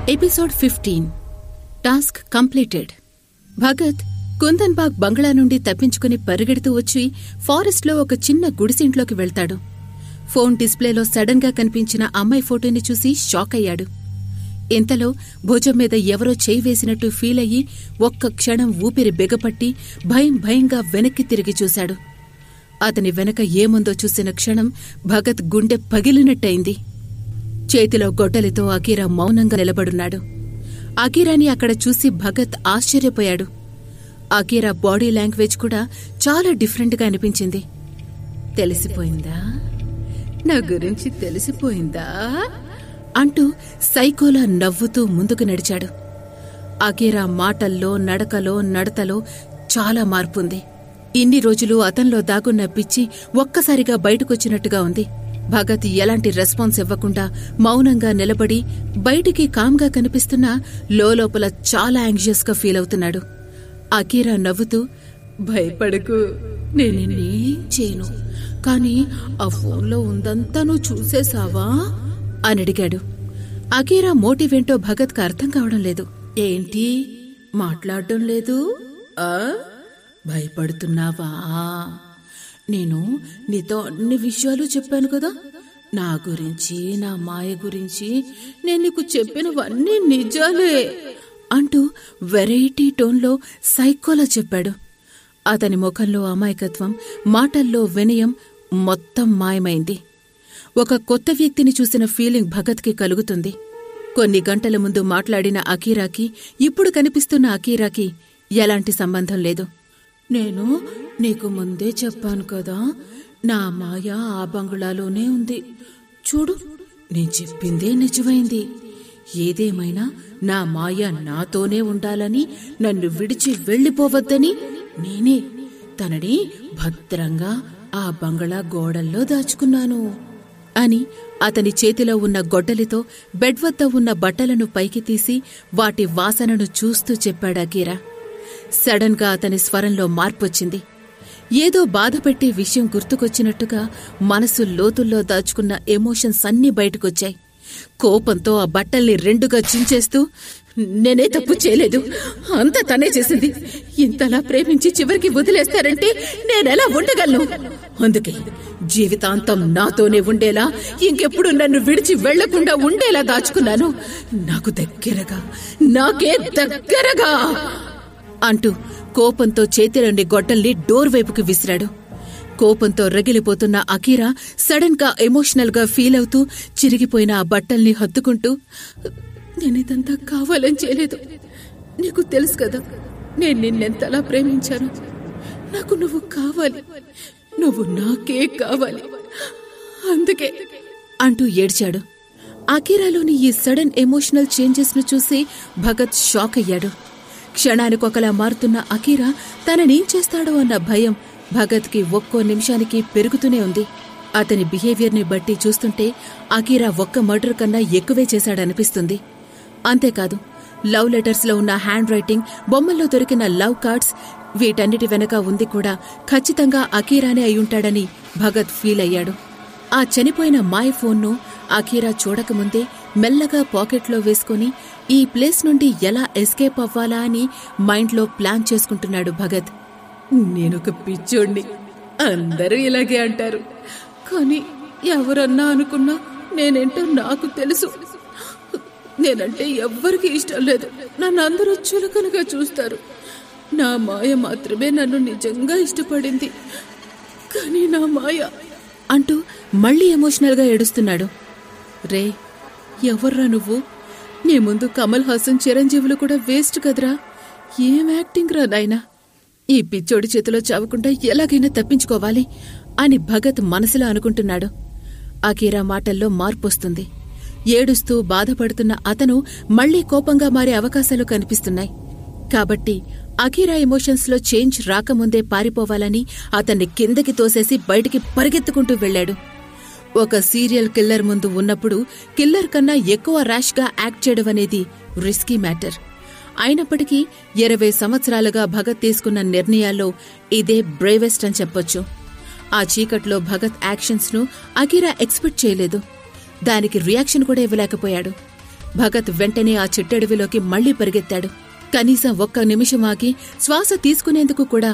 episode fifteen task completed Bhagat Kundanbagh బంగ్లా నుండి తప్పించుకుని పరిగెడుతూ వచ్చి ఫారెస్ట్లో ఒక చిన్న గుడిసింట్లోకి వెళ్తాడు ఫోన్ డిస్ప్లేలో సడన్ గా కనిపించిన అమ్మాయి ఫోటోని చూసి షాక్ అయ్యాడు ఇంతలో భుజం మీద ఎవరో చేయి వేసినట్టు ఫీల్ అయ్యి ఒక్క క్షణం ఊపిరి బిగపట్టి భయం భయంగా వెనక్కి తిరిగి చూశాడు అతని వెనక ఏముందో చూసిన క్షణం భగత్ గుండె పగిలినట్టయింది చేతిలో గొడ్డలితో అకీరా మౌనంగా నిలబడున్నాడు అకీరాని అక్కడ చూసి భగత్ ఆశ్చర్యపోయాడు అకీరా బాడీ లాంగ్వేజ్ కూడా చాలా డిఫరెంట్గా అనిపించింది తెలిసిపోయిందా నా గురించి తెలిసిపోయిందా అంటూ సైకోలా నవ్వుతూ ముందుకు నడిచాడు అకీరా మాటల్లో నడకలో నడతలో చాలా మార్పుంది ఇన్ని రోజులు అతనిలో దాగున్న పిచ్చి ఒక్కసారిగా బయటకొచ్చినట్టుగా ఉంది భగత్ ఎలాంటి రెస్పాన్స్ ఇవ్వకుండా మౌనంగా నిలబడి బయటికి కామ్గా కనిపిస్తున్నా లోపల చాలా యాంగ్జియస్ గా ఫీల్ అవుతున్నాడు అకీరా నవ్వుతూ భయపడకు నేనేం చేయను కానీ ఆ ఫోన్లో ఉందంతా నువ్వు చూసేశావా అని అడిగాడు అకీరా మోటివేంటో భగత్కి అర్థం కావడం లేదు ఏంటి మాట్లాడడం లేదు ఆ భయపడుతున్నావా నేను నీతో అన్ని విషయాలు చెప్పాను కదా నా గురించి నా మాయ గురించి నేను నీకు చెప్పినవన్నీ నిజాలే అంటూ వెరైటీ టోన్లో సైకోలా చెప్పాడు అతని ముఖంలో అమాయకత్వం మాటల్లో వినయం మొత్తం మాయమైంది ఒక కొత్త వ్యక్తిని చూసిన ఫీలింగ్ భగత్కి కలుగుతుంది కొన్ని గంటల ముందు మాట్లాడిన అకీరాకి ఇప్పుడు కనిపిస్తున్న అకీరాకి ఎలాంటి సంబంధం లేదు నేను నీకు ముందే చెప్పాను కదా నా మాయ ఆ బంగుళాలోనే ఉంది చూడు నేను చెప్పిందే నిజమైంది ఏదేమైనా నా మాయ నాతోనే ఉండాలని నన్ను విడిచి వెళ్ళిపోవద్దని నేనే తనని భద్రంగా ఆ బంగళా గోడల్లో దాచుకున్నాను అని అతని చేతిలో ఉన్న గొడ్డలితో బెడ్ వద్ద ఉన్న బట్టలను పైకి తీసి వాటి వాసనను చూస్తూ చెప్పాడు అకీరా సడన్ గా అతని స్వరంలో మార్పొచ్చింది ఏదో బాధపెట్టే విషయం గుర్తుకొచ్చినట్టుగా మనసు లోతుల్లో దాచుకున్న ఎమోషన్స్ అన్నీ బయటకొచ్చాయి కోపంతో ఆ బట్టల్ని రెండుగా చించేస్తూ నేనే తప్పు చేయలేదు అంత తనే చేసింది ఇంతలా ప్రేమించి చివరికి వదిలేస్తారంటే నేనెలా ఉండగలను అందుకే జీవితాంతం నాతోనే ఉండేలా ఇంకెప్పుడు నన్ను విడిచి వెళ్లకుండా ఉండేలా దాచుకున్నాను నాకు దగ్గరగా నాకే దగ్గరగా అంటూ కోపంతో చేతిలోని గొడ్డల్ని డోర్ వైపుకి విసిరాడు కోపంతో రగిలిపోతున్న అకీరా సడన్ గా ఎమోషనల్ గా ఫీల్ అవుతూ చిరిగిపోయిన ఆ బట్టల్ని హత్తుకుంటూ నేనిదంతా కావాలని చేయలేదు నీకు తెలుసు కదా నేను నిన్నెంతలా ప్రేమించాను నాకు నువ్వు కావాలి నువ్వు నాకే కావాలి అందుకే అంటూ ఏడ్చాడు అకీరాలోని ఈ సడన్ ఎమోషనల్ చేంజెస్ ను చూసి భగత్ షాక్ అయ్యాడు క్షణానికొకలా మారుతున్న అకీరా తననేం చేస్తాడో అన్న భయం భగత్కి ఒక్కో నిమిషానికి పెరుగుతూనే ఉంది అతని బిహేవియర్ని బట్టి చూస్తుంటే అకీరా ఒక్క మర్డర్ కన్నా ఎక్కువే చేశాడనిపిస్తుంది అంతేకాదు లవ్ లెటర్స్లో ఉన్న హ్యాండ్ రైటింగ్ బొమ్మల్లో దొరికిన లవ్ కార్డ్స్ వీటన్నిటి వెనక ఉంది కూడా ఖచ్చితంగా అకీరానే అయ్యుంటాడని భగత్ ఫీల్ అయ్యాడు ఆ చనిపోయిన మాయ్ ఫోన్ను అకీరా చూడకముందే మెల్లగా పాకెట్లో వేసుకుని ఈ ప్లేస్ నుండి ఎలా ఎస్కేప్ అవ్వాలా అని మైండ్లో ప్లాన్ చేసుకుంటున్నాడు భగత్ నేనొక పిచ్చోడ్ని అందరూ ఇలాగే అంటారు కానీ ఎవరన్నా అనుకున్నా నేనేంటో నాకు తెలుసు నేనంటే ఎవ్వరికి ఇష్టం లేదు నన్ను అందరూ చులకనగా చూస్తారు నా మాయ మాత్రమే నన్ను నిజంగా ఇష్టపడింది కానీ నా మాయ అంటూ మళ్ళీ ఎమోషనల్గా ఏడుస్తున్నాడు రే ఎవర్రా నువ్వు నీ ముందు కమల్ హాసన్ చిరంజీవులు కూడా వేస్ట్ కదరా ఏం యాక్టింగ్ రా నాయనా ఈ పిచ్చోడి చేతిలో చావకుండా ఎలాగైనా తప్పించుకోవాలి అని భగత్ మనసులో అనుకుంటున్నాడు అకీరా మాటల్లో మార్పొస్తుంది ఏడుస్తూ బాధపడుతున్న అతను మళ్లీ కోపంగా మారే అవకాశాలు కనిపిస్తున్నాయి కాబట్టి అకీరా ఎమోషన్స్లో చేంజ్ రాకముందే పారిపోవాలని అతన్ని కిందకి తోసేసి బయటికి పరిగెత్తుకుంటూ వెళ్లాడు ఒక సీరియల్ కిల్లర్ ముందు ఉన్నప్పుడు కిల్లర్ కన్నా ఎక్కువ ర్యాష్గా యాక్ట్ చేయడం అనేది రిస్కీ మ్యాటర్ అయినప్పటికీ ఇరవై సంవత్సరాలుగా భగత్ తీసుకున్న నిర్ణయాల్లో ఇదే బ్రేవెస్ట్ అని చెప్పొచ్చు ఆ చీకట్లో భగత్ యాక్షన్స్ ను అకిరా ఎక్స్పెక్ట్ చేయలేదు దానికి రియాక్షన్ కూడా ఇవ్వలేకపోయాడు భగత్ వెంటనే ఆ చిట్టడవిలోకి మళ్లీ పరిగెత్తాడు కనీసం ఒక్క నిమిషం ఆగి శ్వాస తీసుకునేందుకు కూడా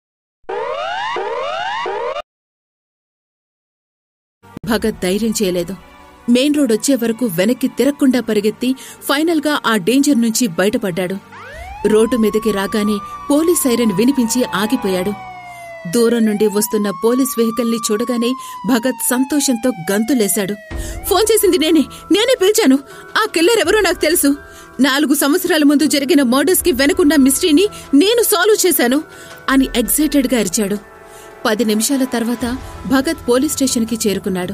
భగత్ ధైర్యం చేయలేదు మెయిన్ రోడ్ వచ్చే వరకు వెనక్కి తిరక్కుండా పరిగెత్తి ఫైనల్గా ఆ డేంజర్ నుంచి బయటపడ్డాడు రోడ్డు మీదకి రాగానే పోలీస్ సైరన్ వినిపించి ఆగిపోయాడు దూరం నుండి వస్తున్న పోలీస్ వెహికల్ని చూడగానే భగత్ సంతోషంతో గంతులేశాడు ఫోన్ చేసింది నేనే నేనే పిలిచాను ఆ కిల్లర్ ఎవరో నాకు తెలుసు నాలుగు సంవత్సరాల ముందు జరిగిన మర్డర్స్ కి వెనుకున్న మిస్టరీని నేను సాల్వ్ చేశాను అని ఎగ్జైటెడ్ గా అరిచాడు పది నిమిషాల తర్వాత భగత్ పోలీస్ స్టేషన్కి చేరుకున్నాడు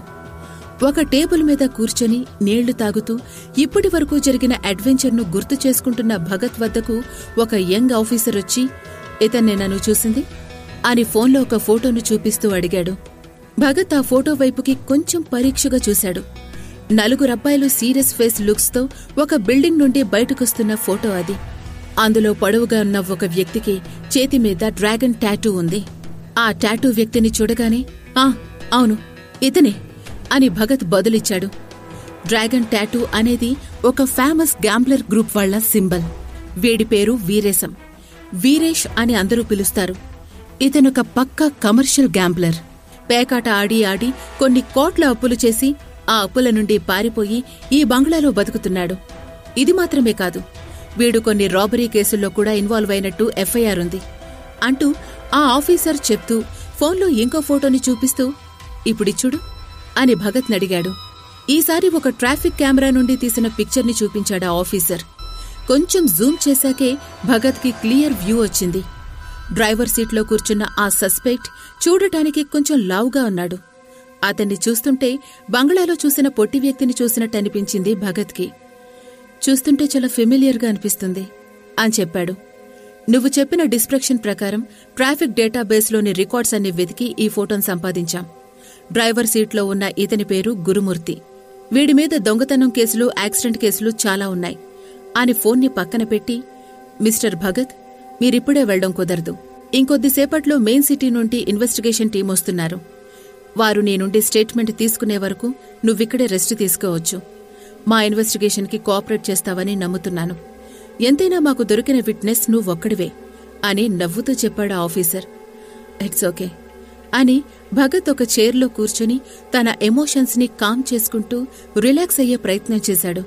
ఒక టేబుల్ మీద కూర్చొని నీళ్లు తాగుతూ ఇప్పటి వరకు జరిగిన అడ్వెంచర్ను గుర్తు చేసుకుంటున్న భగత్ వద్దకు ఒక యంగ్ ఆఫీసర్ వచ్చి ఇతన్నే నన్ను చూసింది అని ఫోన్లో ఒక ఫోటోను చూపిస్తూ అడిగాడు భగత్ ఆ ఫోటో వైపుకి కొంచెం పరీక్షగా చూశాడు నలుగురబ్బాయిలు సీరియస్ ఫేస్ లుక్స్తో ఒక బిల్డింగ్ నుండి బయటకొస్తున్న ఫోటో అది అందులో పొడవుగా ఉన్న ఒక వ్యక్తికి చేతి మీద డ్రాగన్ టాటూ ఉంది ఆ టాటూ వ్యక్తిని చూడగానే ఆ అవును ఇతనే అని భగత్ బదులిచ్చాడు డ్రాగన్ టాటూ అనేది ఒక ఫేమస్ గ్యాంబ్లర్ గ్రూప్ వాళ్ల సింబల్ వీడి పేరు వీరేశం వీరేష్ అని అందరూ పిలుస్తారు ఇతనొక పక్కా కమర్షియల్ గ్యాంబ్లర్ పేకాట ఆడి ఆడి కొన్ని కోట్ల అప్పులు చేసి ఆ అప్పుల నుండి పారిపోయి ఈ బంగ్లాలో బతుకుతున్నాడు ఇది మాత్రమే కాదు వీడు కొన్ని రాబరీ కేసుల్లో కూడా ఇన్వాల్వ్ అయినట్టు ఎఫ్ఐఆర్ ఉంది అంటూ ఆ ఆఫీసర్ చెప్తూ ఫోన్లో ఇంకో ఫోటోని చూపిస్తూ ఇప్పుడిచ్చుడు అని భగత్ నడిగాడు ఈసారి ఒక ట్రాఫిక్ కెమెరా నుండి తీసిన పిక్చర్ని చూపించాడు ఆ ఆఫీసర్ కొంచెం జూమ్ చేశాకే భగత్కి క్లియర్ వ్యూ వచ్చింది డ్రైవర్ సీట్లో కూర్చున్న ఆ సస్పెక్ట్ చూడటానికి కొంచెం లావుగా ఉన్నాడు అతన్ని చూస్తుంటే బంగ్లాలో చూసిన పొట్టి వ్యక్తిని చూసినట్టు అనిపించింది భగత్కి చూస్తుంటే చాలా ఫెమిలియర్గా అనిపిస్తుంది అని చెప్పాడు నువ్వు చెప్పిన డిస్క్రిప్షన్ ప్రకారం ట్రాఫిక్ డేటాబేస్లోని రికార్డ్స్ అన్ని వెతికి ఈ ఫోటోను సంపాదించాం డ్రైవర్ సీట్లో ఉన్న ఇతని పేరు గురుమూర్తి వీడి మీద దొంగతనం కేసులు యాక్సిడెంట్ కేసులు చాలా ఉన్నాయి అని ఫోన్ని పక్కన పెట్టి మిస్టర్ భగత్ మీరిప్పుడే వెళ్లడం కుదరదు ఇంకొద్దిసేపట్లో మెయిన్ సిటీ నుండి ఇన్వెస్టిగేషన్ టీం వస్తున్నారు వారు నీ నుండి స్టేట్మెంట్ తీసుకునే వరకు నువ్విక్కడే రెస్ట్ తీసుకోవచ్చు మా ఇన్వెస్టిగేషన్కి కోఆపరేట్ చేస్తావని నమ్ముతున్నాను ఎంతైనా మాకు దొరికిన విట్నెస్ నువ్వొక్కడివే అని నవ్వుతూ చెప్పాడు ఆ ఆఫీసర్ ఇట్స్ ఓకే అని భగత్ ఒక చైర్లో కూర్చుని తన ఎమోషన్స్ని కామ్ చేసుకుంటూ రిలాక్స్ అయ్యే ప్రయత్నం చేశాడు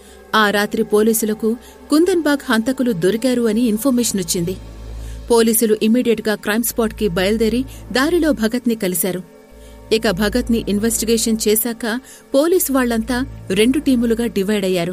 ఆ రాత్రి పోలీసులకు కుందన్బాగ్ హంతకులు దొరికారు అని ఇన్ఫర్మేషన్ వచ్చింది పోలీసులు ఇమ్మీడియట్గా క్రైమ్ స్పాట్కి బయలుదేరి దారిలో భగత్ని కలిశారు ఇక భగత్ని ఇన్వెస్టిగేషన్ చేశాక పోలీసు వాళ్లంతా రెండు టీములుగా డివైడ్ అయ్యారు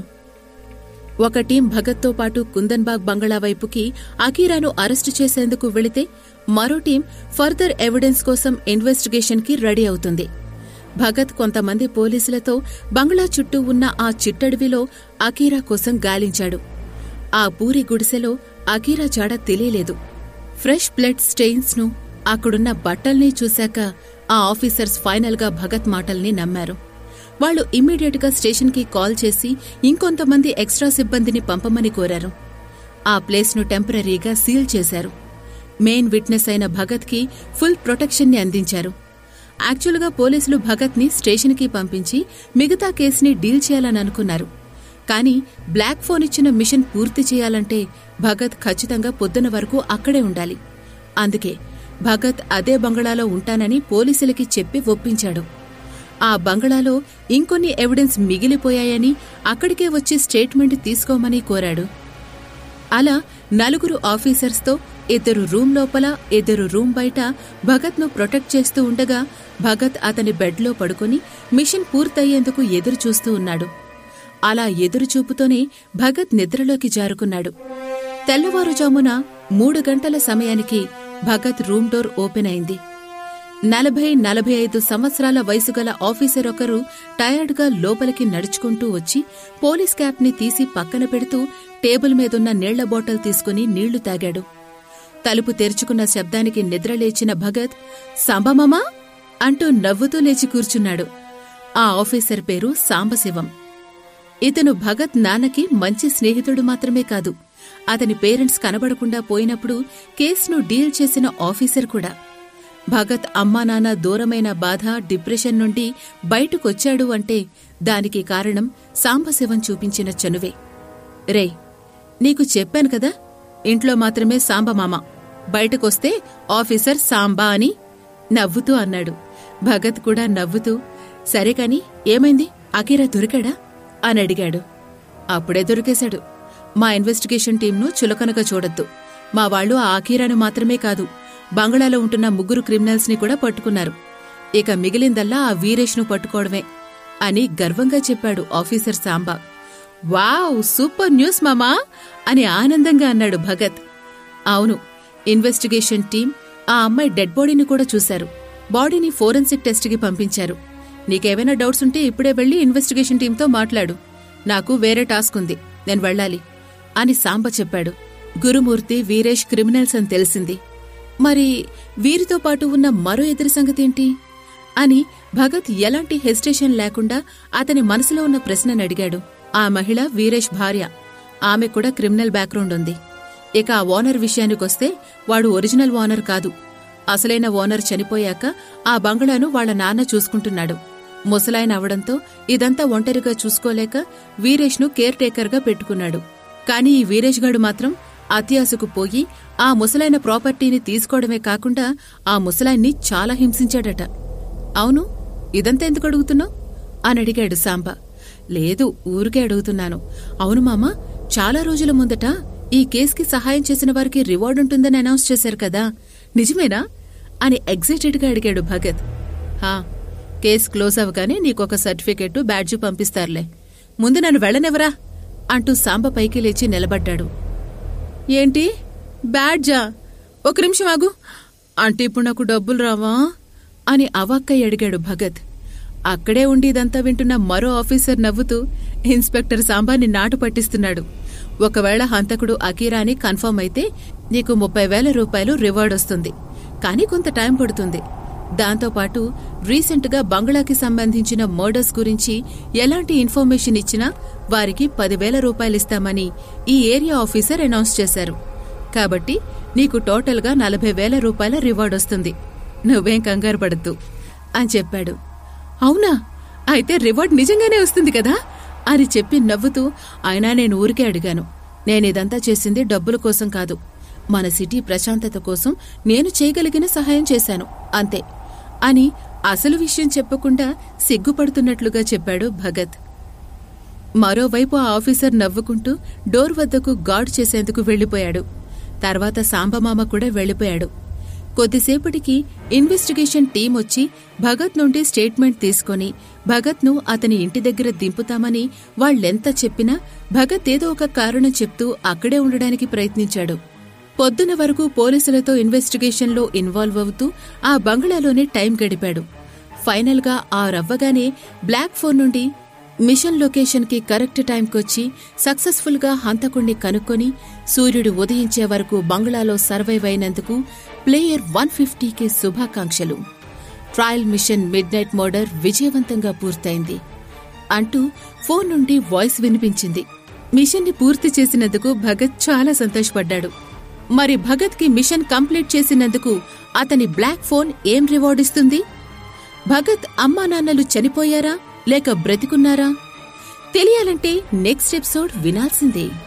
ఒక టీం భగత్తో పాటు కుందన్బాగ్ బంగళా వైపుకి అకీరాను అరెస్టు చేసేందుకు వెళితే మరో టీం ఫర్దర్ ఎవిడెన్స్ కోసం ఇన్వెస్టిగేషన్కి రెడీ అవుతుంది భగత్ కొంతమంది పోలీసులతో బంగ్లా చుట్టూ ఉన్న ఆ చిట్టడవిలో అకీరా కోసం గాలించాడు ఆ పూరి గుడిసెలో అకీరా జాడ తెలియలేదు ఫ్రెష్ బ్లడ్ స్టెయిన్స్ ను అక్కడున్న బట్టల్ని చూశాక ఆ ఆఫీసర్స్ ఫైనల్గా భగత్ మాటల్ని నమ్మారు వాళ్లు ఇమ్మీడియట్గా స్టేషన్కి కాల్ చేసి ఇంకొంతమంది ఎక్స్ట్రా సిబ్బందిని పంపమని కోరారు ఆ ప్లేస్ను టెంపరీగా సీల్ చేశారు మెయిన్ విట్నెస్ అయిన భగత్కి ఫుల్ ప్రొటెక్షన్ని అందించారు యాక్చువల్గా పోలీసులు భగత్ని స్టేషన్కి పంపించి మిగతా కేసుని డీల్ చేయాలని అనుకున్నారు కానీ బ్లాక్ ఫోన్ ఇచ్చిన మిషన్ పూర్తి చేయాలంటే భగత్ ఖచ్చితంగా పొద్దున వరకు అక్కడే ఉండాలి అందుకే భగత్ అదే బంగళాలో ఉంటానని పోలీసులకి చెప్పి ఒప్పించాడు ఆ బంగళాలో ఇంకొన్ని ఎవిడెన్స్ మిగిలిపోయాయని అక్కడికే వచ్చి స్టేట్మెంట్ తీసుకోమని కోరాడు అలా నలుగురు ఆఫీసర్స్తో ఇద్దరు రూమ్ లోపల ఇద్దరు రూమ్ బయట భగత్ను ప్రొటెక్ట్ చేస్తూ ఉండగా భగత్ అతని బెడ్లో పడుకుని మిషన్ పూర్తయ్యేందుకు ఎదురు చూస్తూ ఉన్నాడు అలా ఎదురుచూపుతోనే భగత్ నిద్రలోకి జారుకున్నాడు తెల్లవారుజామున మూడు గంటల సమయానికి భగత్ రూమ్ డోర్ ఓపెన్ అయింది నలభై నలభై ఐదు సంవత్సరాల వయసుగల ఆఫీసర్ ఒకరు టయర్డ్గా లోపలికి నడుచుకుంటూ వచ్చి పోలీస్ క్యాప్ని తీసి పక్కన పెడుతూ టేబుల్ మీదున్న నీళ్ల బాటిల్ తీసుకుని నీళ్లు తాగాడు తలుపు తెరుచుకున్న శబ్దానికి నిద్రలేచిన భగత్ సాంబమామా అంటూ నవ్వుతూ లేచి కూర్చున్నాడు ఆ ఆఫీసర్ పేరు సాంబశివం ఇతను భగత్ నాన్నకి మంచి స్నేహితుడు మాత్రమే కాదు అతని పేరెంట్స్ కనబడకుండా పోయినప్పుడు కేసును డీల్ చేసిన ఆఫీసర్ కూడా భగత్ అమ్మా నాన్న దూరమైన బాధ డిప్రెషన్ నుండి బయటకొచ్చాడు అంటే దానికి కారణం సాంబశివం చూపించిన చనువే రే నీకు చెప్పాను కదా ఇంట్లో మాత్రమే సాంబమామ బయటకొస్తే ఆఫీసర్ సాంబా అని నవ్వుతూ అన్నాడు భగత్ కూడా నవ్వుతూ సరే కాని ఏమైంది అకీరా దొరికాడా అని అడిగాడు అప్పుడే దొరికేశాడు మా ఇన్వెస్టిగేషన్ టీంను చులకనగా చూడొద్దు మా వాళ్ళు ఆ అకీరాను మాత్రమే కాదు బంగ్లాలో ఉంటున్న ముగ్గురు క్రిమినల్స్ ని కూడా పట్టుకున్నారు ఇక మిగిలిందల్లా ఆ వీరేష్ను పట్టుకోవడమే అని గర్వంగా చెప్పాడు officer Samba wow super news మామా అని ఆనందంగా అన్నాడు భగత్ అవును ఇన్వెస్టిగేషన్ టీం ఆ అమ్మాయి డెడ్ బాడీని కూడా చూశారు బాడీని ఫోరెన్సిక్ టెస్ట్కి పంపించారు నీకేమైనా డౌట్స్ ఉంటే ఇప్పుడే వెళ్ళి ఇన్వెస్టిగేషన్ టీంతో మాట్లాడు నాకు వేరే టాస్క్ ఉంది నేను వెళ్ళాలి అని సాంబ చెప్పాడు గురుమూర్తి వీరేష్ క్రిమినల్స్ అని తెలిసింది మరి వీరితో పాటు ఉన్న మరో ఎదురు సంగతేంటి అని భగత్ ఎలాంటి హెసిటేషన్ లేకుండా అతని మనసులో ఉన్న ప్రశ్నను అడిగాడు ఆ మహిళ వీరేష్ భార్య ఆమె కూడా క్రిమినల్ బ్యాక్గ్రౌండ్ ఉంది ఇక ఆ ఓనర్ విషయానికొస్తే వాడు ఒరిజినల్ ఓనర్ కాదు అసలైన ఓనర్ చనిపోయాక ఆ బంగళాను వాళ్ళ నాన్న చూసుకుంటున్నాడు ముసలాయన అవడంతో ఇదంతా ఒంటరిగా చూసుకోలేక వీరేష్ను కేర్ టేకర్గా పెట్టుకున్నాడు కాని ఈ వీరేష్ గాడు మాత్రం అత్యాశకు పోయి ఆ ముసలైన ప్రాపర్టీని తీసుకోవడమే కాకుండా ఆ ముసలాయన్ని చాలా హింసించాడట అవును ఇదంతా ఎందుకు అడుగుతున్నావు అని అడిగాడు సాంబ లేదు ఊరికే అడుగుతున్నాను అవును మామ చాలా రోజుల ముందట ఈ కేసుకి సహాయం చేసిన వారికి రివార్డ్ ఉంటుందని అనౌన్స్ చేశారు కదా నిజమేనా అని ఎగ్జైటెడ్గా అడిగాడు భగత్ హా కేసు క్లోజ్ అవగానే నీకొక సర్టిఫికెట్ బ్యాడ్జు పంపిస్తారులే ముందు నన్ను వెళ్ళనివరా అంటూ సాంబ పైకి లేచి నిలబడ్డాడు ఏంటి బ్యాడ్జా ఒక నిమిషం ఆగు అంటే ఇప్పుడు నాకు డబ్బులు రావా అని అవాక్కై అడిగాడు భగత్ అక్కడే ఉండి ఇదంతా వింటున్న మరో ఆఫీసర్ నవ్వుతూ ఇన్స్పెక్టర్ సాంబాని నాటు పట్టిస్తున్నాడు ఒకవేళ హంతకుడు అకీరాని కన్ఫర్మ్ అయితే నీకు ముప్పై వేల రూపాయలు రివార్డ్ వస్తుంది కానీ కొంత టైం పడుతుంది దాంతోపాటు రీసెంట్గా బంగ్లాకి సంబంధించిన మర్డర్స్ గురించి ఎలాంటి ఇన్ఫర్మేషన్ ఇచ్చినా వారికి పదివేల రూపాయలిస్తామని ఈ ఏరియా ఆఫీసర్ అనౌన్స్ చేశారు కాబట్టి నీకు టోటల్గా నలభై వేల రూపాయల రివార్డ్ వస్తుంది నువ్వేం కంగారు పడద్దు అని చెప్పాడు అవునా అయితే రివార్డ్ నిజంగానే వస్తుంది కదా అని చెప్పి నవ్వుతూ అయినా నేను ఊరికే అడిగాను నేనిదంతా చేసింది డబ్బుల కోసం కాదు మన సిటీ ప్రశాంతత కోసం నేను చేయగలిగిన సహాయం చేశాను అంతే అని అసలు విషయం చెప్పకుండా సిగ్గుపడుతున్నట్లుగా చెప్పాడు భగత్ మరోవైపు ఆ ఆఫీసర్ నవ్వుకుంటూ డోర్ వద్దకు గార్డ్ చేసేందుకు వెళ్లిపోయాడు తర్వాత సాంబమామ కూడా వెళ్లిపోయాడు కొద్దిసేపటికి ఇన్వెస్టిగేషన్ టీం వచ్చి భగత్ నుండి స్టేట్మెంట్ తీసుకొని భగత్ను అతని ఇంటి దగ్గర దింపుతామని వాళ్ళెంత చెప్పినా భగత్ ఏదో ఒక కారణం చెప్తూ అక్కడే ఉండడానికి ప్రయత్నించాడు పొద్దున వరకు పోలీసులతో ఇన్వెస్టిగేషన్లో ఇన్వాల్వ్ అవుతూ ఆ బంగ్లాలోనే టైం గడిపాడు ఫైనల్గా ఆ రవ్వగానే బ్లాక్ ఫోన్ నుండి మిషన్ లొకేషన్కి కరెక్ట్ టైంకొచ్చి సక్సెస్ఫుల్గా హంతకుణ్ణి కనుక్కొని సూర్యుడు ఉదయించే వరకు బంగ్లాలో సర్వైవ్ అయినందుకు ప్లేయర్ వన్ ఫిఫ్టీకి శుభాకాంక్షలు trial mission midnight murder విజయవంతంగా పూర్తయింది అంటూ ఫోన్ నుండి వాయిస్ వినిపించింది మిషన్ని పూర్తి చేసినందుకు భగత్ చాలా సంతోషపడ్డాడు మరి భగత్కి మిషన్ కంప్లీట్ చేసినందుకు అతని బ్లాక్ ఫోన్ ఏం రివార్డ్ ఇస్తుంది భగత్ అమ్మా నాన్నలు చనిపోయారా లేక బ్రతికున్నారా తెలియాలంటే నెక్స్ట్ ఎపిసోడ్ వినాల్సిందే